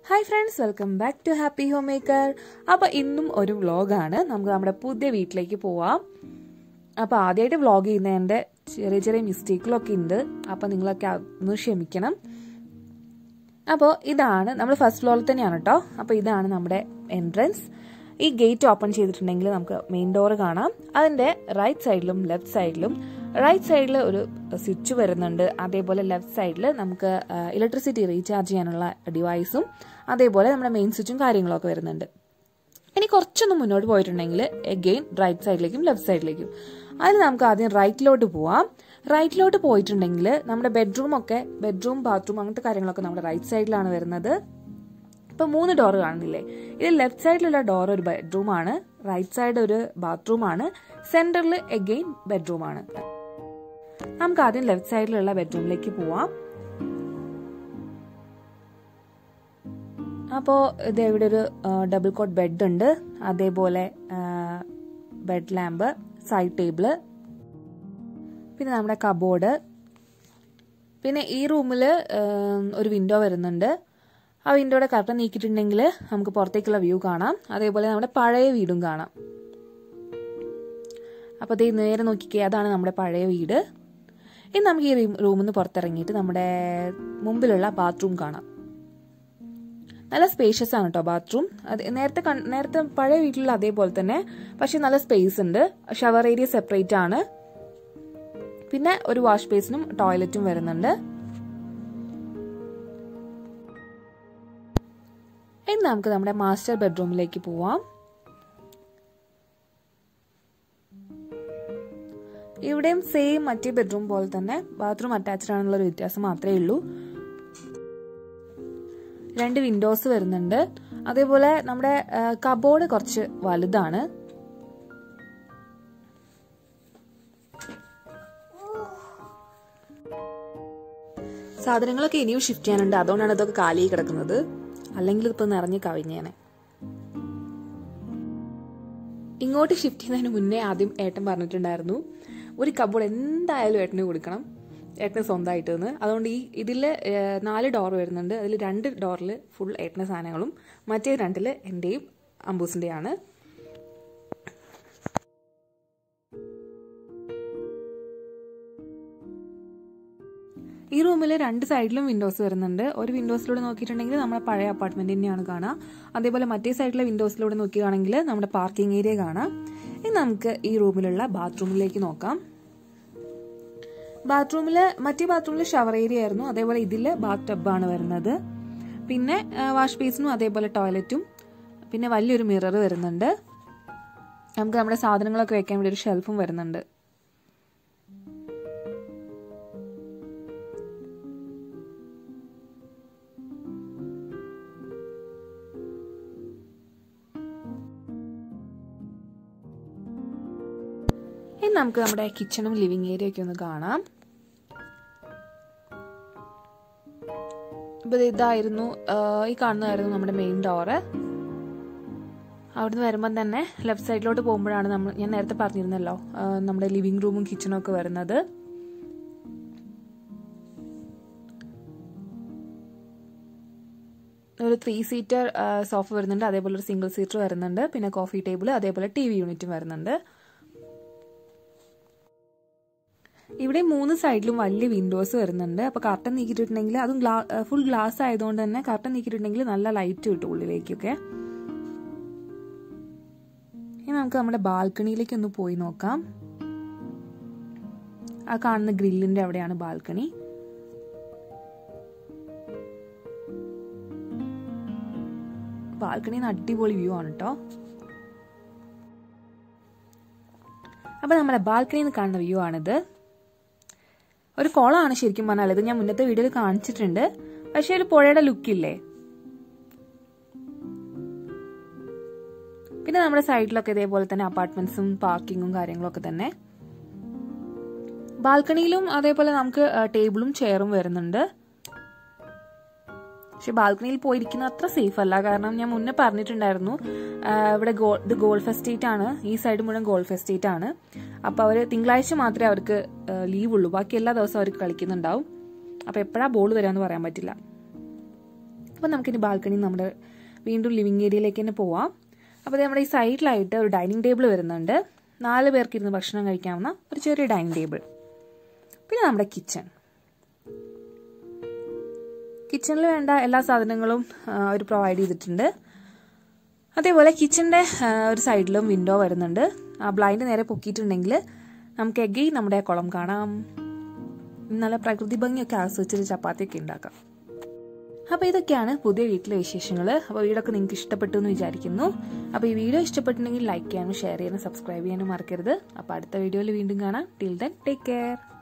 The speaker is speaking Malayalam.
hi friends welcome back to happy home maker അപ്പോൾ ഇന്നും ഒരു വ്ളോഗാണ് നമുക്ക് നമ്മുടെ പുതിയ വീട്ടിലേക്ക് പോവാം അപ്പോൾ ആദ്യമായിട്ട് വ്ളോഗ് ചെയ്യുന്നതിൻ്റെ ചെറിയ ചെറിയ മിസ്റ്റേക്കുകളൊക്കെ ഉണ്ട് അപ്പോൾ നിങ്ങളൊക്കെ ഒന്ന് ക്ഷമിക്കണം അപ്പോൾ ഇതാണ് നമ്മൾ ഫസ്റ്റ് ഫ്ലോറിൽ തന്നെയാണ് കേട്ടോ അപ്പോൾ ഇതാണ് നമ്മുടെ എൻട്രൻസ് ഈ ഗേറ്റ് ഓപ്പൺ ചെയ്തിട്ടുണ്ടെങ്കിൽ നമുക്ക് മെയിൻ ഡോർ കാണാം അതിൻ്റെ റൈറ്റ് സൈഡിലും ലെഫ്റ്റ് സൈഡിലും റൈറ്റ് സൈഡിൽ ഒരു സ്വിച്ച് വരുന്നുണ്ട് അതേപോലെ ലെഫ്റ്റ് സൈഡിൽ നമുക്ക് ഇലക്ട്രിസിറ്റി റീചാർജ് ചെയ്യാനുള്ള ഡിവൈസും അതേപോലെ നമ്മുടെ മെയിൻ സ്വിച്ചും കാര്യങ്ങളൊക്കെ വരുന്നുണ്ട് ഇനി കുറച്ചൊന്ന് മുന്നോട്ട് പോയിട്ടുണ്ടെങ്കിൽ എഗെയിൻ റൈറ്റ് സൈഡിലേക്കും ലെഫ്റ്റ് സൈഡിലേക്കും അതിൽ നമുക്ക് ആദ്യം റൈറ്റിലോട്ട് പോവാം റൈറ്റിലോട്ട് പോയിട്ടുണ്ടെങ്കിൽ നമ്മുടെ ബെഡ്റൂം ഒക്കെ ബെഡ്റൂം ബാത്റൂം അങ്ങനത്തെ കാര്യങ്ങളൊക്കെ നമ്മുടെ റൈറ്റ് സൈഡിലാണ് വരുന്നത് ഇപ്പൊ മൂന്ന് ഡോർ കാണുന്നില്ലേ ഇതിൽ ലെഫ്റ്റ് സൈഡിലുള്ള ഡോർ ഒരു ബെഡ്റൂം ആണ് റൈറ്റ് സൈഡ് ഒരു ബാത്റൂം ആണ് സെന്ററിൽ എഗെയിൻ ബെഡ്റൂം ആണ് നമുക്ക് ആദ്യം ലെഫ്റ്റ് സൈഡിലുള്ള ബെഡ്റൂമിലേക്ക് പോവാം അപ്പോൾ ഇത് ഇവിടെ ഒരു ഡബിൾ കോട്ട് ബെഡ് ഉണ്ട് അതേപോലെ ബെഡ് ലാമ്പ് സൈഡ് ടേബിള് പിന്നെ നമ്മുടെ കബോർഡ് പിന്നെ ഈ റൂമിൽ ഒരു വിൻഡോ വരുന്നുണ്ട് ആ വിൻഡോയുടെ കർട്ടൻ നീക്കിയിട്ടുണ്ടെങ്കിൽ നമുക്ക് പുറത്തേക്കുള്ള വ്യൂ കാണാം അതേപോലെ നമ്മുടെ പഴയ വീടും കാണാം അപ്പോൾ അതേ നേരെ നോക്കിക്കേ അതാണ് നമ്മുടെ പഴയ വീട് ഇനി നമുക്ക് ഈ റൂമിൽ നിന്ന് പുറത്തിറങ്ങിയിട്ട് നമ്മുടെ മുമ്പിലുള്ള ബാത്റൂം കാണാം നല്ല സ്പേഷ്യസ് ആണ് കേട്ടോ ബാത്റൂം അത് നേരത്തെ നേരത്തെ പഴയ വീട്ടിലുള്ള അതേപോലെ തന്നെ പക്ഷെ നല്ല സ്പേസ് ഉണ്ട് ഷവർ ഏരിയ സെപ്പറേറ്റ് ആണ് പിന്നെ ഒരു വാഷ് ബേസിനും ടോയ്ലറ്റും വരുന്നുണ്ട് ഇനി നമുക്ക് നമ്മുടെ മാസ്റ്റർ ബെഡ്റൂമിലേക്ക് പോവാം ഇവിടെയും സെയിം മറ്റേ ബെഡ്റൂം പോലെ തന്നെ ബാത്റൂം അറ്റാച്ച്ഡ് ആണെന്നുള്ള ഒരു വ്യത്യാസം മാത്രമേ ഉള്ളൂ രണ്ട് വിൻഡോസ് വരുന്നുണ്ട് അതേപോലെ നമ്മുടെ കബോർഡ് കുറച്ച് വലുതാണ് സാധനങ്ങളൊക്കെ ഇനിയും ഷിഫ്റ്റ് ചെയ്യാനുണ്ട് അതുകൊണ്ടാണ് ഇതൊക്കെ കാലി കിടക്കുന്നത് അല്ലെങ്കിൽ ഇതിപ്പോ നിറഞ്ഞു കവിഞ്ഞേനെ ഇങ്ങോട്ട് ഷിഫ്റ്റ് ചെയ്യുന്നതിന് മുന്നേ ആദ്യം ഏട്ടൻ പറഞ്ഞിട്ടുണ്ടായിരുന്നു ഒരു കബോർഡ് എന്തായാലും ഏട്ടന് കൊടുക്കണം ഏട്ടന് സ്വന്തമായിട്ട് നിന്ന് അതുകൊണ്ട് ഈ ഇതിൽ നാല് ഡോർ വരുന്നുണ്ട് അതിൽ രണ്ട് ഡോറിൽ ഫുൾ ഏട്ടൻ്റെ സാധനങ്ങളും മറ്റേ രണ്ടിൽ എൻ്റെയും അമ്പൂസിൻ്റെയാണ് ഈ റൂമിൽ രണ്ട് സൈഡിലും വിൻഡോസ് വരുന്നുണ്ട് ഒരു വിൻഡോസിലൂടെ നോക്കിയിട്ടുണ്ടെങ്കിൽ നമ്മുടെ പഴയ അപ്പാർട്ട്മെന്റ് തന്നെയാണ് കാണാം അതേപോലെ മറ്റേ സൈഡിലെ വിൻഡോസിലൂടെ നോക്കുകയാണെങ്കിൽ നമ്മുടെ പാർക്കിംഗ് ഏരിയ കാണാം ഇനി നമുക്ക് ഈ റൂമിലുള്ള ബാത്റൂമിലേക്ക് നോക്കാം ബാത്റൂമിൽ മറ്റേ ബാത്റൂമിൽ ഷവർ ഏരിയ ആയിരുന്നു അതേപോലെ ഇതിൽ ബാത്ത് ടബാണ് വരുന്നത് പിന്നെ വാഷ് ബേസിനും അതേപോലെ ടോയ്ലറ്റും പിന്നെ വലിയൊരു മിറർ വരുന്നുണ്ട് നമുക്ക് നമ്മുടെ സാധനങ്ങളൊക്കെ വെക്കാൻ വേണ്ടി ഒരു ഷെൽഫും വരുന്നുണ്ട് ഇനി നമുക്ക് നമ്മുടെ കിച്ചണും ലിവിങ് ഏരിയ ഒക്കെ ഒന്ന് കാണാം ഇപ്പൊ ഇതായിരുന്നു ഈ കാണുന്നതായിരുന്നു നമ്മുടെ മെയിൻ ഡോറ് അവിടുന്ന് വരുമ്പം തന്നെ ലെഫ്റ്റ് സൈഡിലോട്ട് പോകുമ്പോഴാണ് നമ്മൾ ഞാൻ നേരത്തെ പറഞ്ഞിരുന്നല്ലോ നമ്മുടെ ലിവിങ് റൂമും കിച്ചണും ഒക്കെ വരുന്നത് ഒരു ത്രീ സീറ്റർ സോഫ വരുന്നുണ്ട് അതേപോലെ ഒരു സിംഗിൾ സീറ്റർ വരുന്നുണ്ട് പിന്നെ കോഫി ടേബിൾ അതേപോലെ ടി വി യൂണിറ്റും വരുന്നുണ്ട് ഇവിടെ മൂന്ന് സൈഡിലും വലിയ വിൻഡോസ് വരുന്നുണ്ട് അപ്പോൾ കർട്ടൻ നീക്കിയിട്ടുണ്ടെങ്കിൽ അതും ഗ്ലാ ഫുൾ ഗ്ലാസ് ആയതുകൊണ്ട് തന്നെ കർട്ടൻ നീക്കിയിട്ടുണ്ടെങ്കിൽ നല്ല ലൈറ്റ് കിട്ടും ഉള്ളിലേക്കൊക്കെ ഇനി നമുക്ക് നമ്മുടെ ബാൽക്കണിയിലേക്ക് ഒന്ന് പോയി നോക്കാം ആ കാണുന്ന ഗ്രില്ലിന്റെ അവിടെയാണ് ബാൽക്കണി ബാൽക്കണിന്ന് അടിപൊളി വ്യൂ ആണ് കേട്ടോ അപ്പൊ നമ്മുടെ ബാൽക്കണിയിൽ നിന്ന് കാണുന്ന വ്യൂ ആണിത് ഒരു കുളമാണ് ശരിക്കും പറഞ്ഞാൽ ഇത് ഞാൻ മുന്നത്തെ വീഡിയോയിൽ കാണിച്ചിട്ടുണ്ട് പക്ഷെ ഒരു പുഴയുടെ ലുക്കില്ലേ പിന്നെ നമ്മുടെ സൈഡിലൊക്കെ ഇതേപോലെ തന്നെ അപ്പാർട്ട്മെന്റ്സും പാർക്കിങ്ങും കാര്യങ്ങളൊക്കെ തന്നെ ബാൽക്കണിയിലും അതേപോലെ നമുക്ക് ടേബിളും ചെയറും വരുന്നുണ്ട് പക്ഷെ ബാൽക്കണിയിൽ പോയിരിക്കുന്ന അത്ര സേഫ് അല്ല കാരണം ഞാൻ മുന്നേ പറഞ്ഞിട്ടുണ്ടായിരുന്നു ഇവിടെ ഗോ ഇത് ഗോൾഫ് എസ്റ്റേറ്റ് ആണ് ഈ സൈഡ് മുഴുവൻ ഗോൾഫ് എസ്റ്റേറ്റ് ആണ് അപ്പോൾ അവർ തിങ്കളാഴ്ച മാത്രമേ അവർക്ക് ലീവ് ഉള്ളൂ ബാക്കി എല്ലാ ദിവസവും അവർക്ക് കളിക്കുന്നുണ്ടാവും അപ്പോൾ എപ്പോഴാ ബോൾ വരാമെന്ന് പറയാൻ പറ്റില്ല അപ്പോൾ നമുക്കിനി ബാൽക്കണി നമ്മുടെ വീണ്ടും ലിവിങ് ഏരിയയിലേക്ക് തന്നെ പോവാം അപ്പോൾ നമ്മുടെ ഈ സൈഡിലായിട്ട് ഒരു ഡൈനിങ് ടേബിൾ വരുന്നുണ്ട് നാല് പേർക്ക് ഇരുന്ന് ഭക്ഷണം കഴിക്കാവുന്ന ഒരു ചെറിയ ഡൈനിങ് ടേബിൾ പിന്നെ നമ്മുടെ കിച്ചൺ കിച്ചണിൽ വേണ്ട എല്ലാ സാധനങ്ങളും അവർ പ്രൊവൈഡ് ചെയ്തിട്ടുണ്ട് അതേപോലെ കിച്ചണിൻ്റെ ഒരു സൈഡിലും വിൻഡോ വരുന്നുണ്ട് ആ ബ്ലൈൻഡ് നേരെ പൊക്കിയിട്ടുണ്ടെങ്കിൽ നമുക്ക് എഗെയിൻ നമ്മുടെ കുളം കാണാം നല്ല പ്രകൃതി ഭംഗിയൊക്കെ ആസ്വദിച്ചിട്ട് ചപ്പാത്തിയൊക്കെ ഉണ്ടാക്കാം അപ്പോൾ ഇതൊക്കെയാണ് പുതിയ വീട്ടിലെ വിശേഷങ്ങൾ അപ്പോൾ വീടൊക്കെ നിങ്ങൾക്ക് ഇഷ്ടപ്പെട്ടു എന്ന് വിചാരിക്കുന്നു അപ്പോൾ ഈ വീഡിയോ ഇഷ്ടപ്പെട്ടിട്ടുണ്ടെങ്കിൽ ലൈക്ക് ചെയ്യാനും ഷെയർ ചെയ്യാനും സബ്സ്ക്രൈബ് ചെയ്യാനും മറക്കരുത് അപ്പോൾ അടുത്ത വീഡിയോയിൽ വീണ്ടും കാണാം ടിൽ ദെൻ ടേക്ക് കെയർ